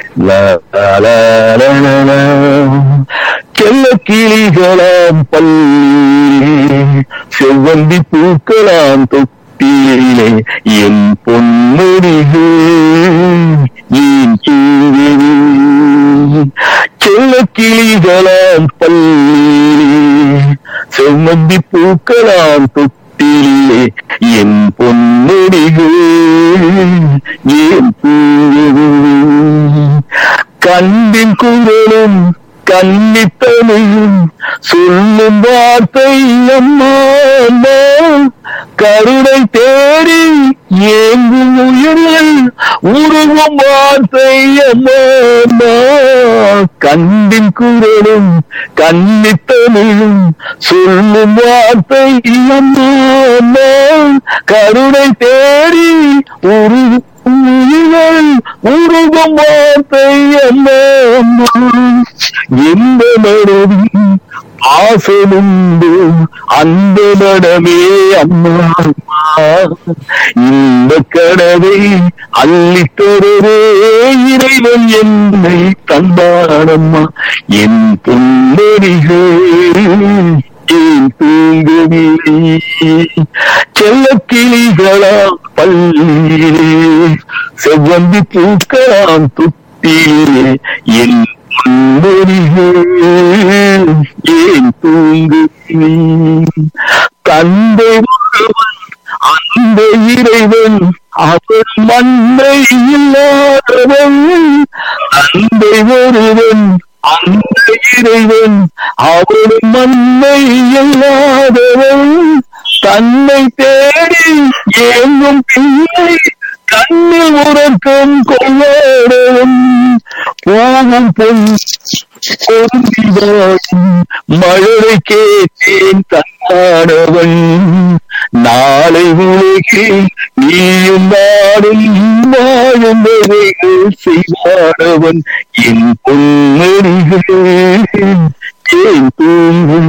லா, லா, லா, லா, லா. செல்ல கிளிகளாம் பள்ளி செவ்வந்தி பூக்களாம் தொட்டிலே என் பொன்முடிகள் ஏன் தூங்குது செல்ல கிளிகளாம் பள்ளி செவ்வந்தி பூக்களாம் தொட்டிலே என் பொன்முடிகள் ஏன் தூங்குது கண்ணின் குரலும் கன்னித்தனையும் சொல்லும் வார்த்தை அம்மா அம்மா. கருணை தேடி ஏங்கும் உயிர்கள் உருவும் வார்த்தை அம்மா அம்மா. கண்ணின் குரலும் கன்னித்தனையும் சொல்லும் வார்த்தை அம்மா அம்மா. கருணை தேடி உருவும் உயிர்கள் உருகும் வார்த்தை அம்மா அம்மா. எந்த மனதில் ஆசையுண்டு அந்த மனமே அம்மா அம்மா. இந்த கனவை அள்ளித்தரவே இறைவன் என்னை தந்தானம்மா என் பொன்னடிகள் ஏன் தூங்கவில்லை செல்ல கிளிகளா பள்ளியிலே செவ்வந்தி பூக்கலாம் துட்டிலே என் பொன்னடிகள் ஏன் தூங்கவில்லை தந்தை ஒருவன் அந்த இறைவன் அவன் மண்ணை இல்லாதவன் தந்தை ஒருவன் அந்த இறைவன் அவன் மண்ணை இல்லாதவன் தன்னை தேடி ஏங்கும் பிள்ளை கண்ணில் உறக்கம் கொள்ளாதவன் போகும் பொன் பொருந்திவாயும் மழலை கேட்டேன் தன்னாடவன் நாளை உலகில் நீயும் நாடும் வாழும் வகைகள் செய்வானவன் என் பொன்னடிகள்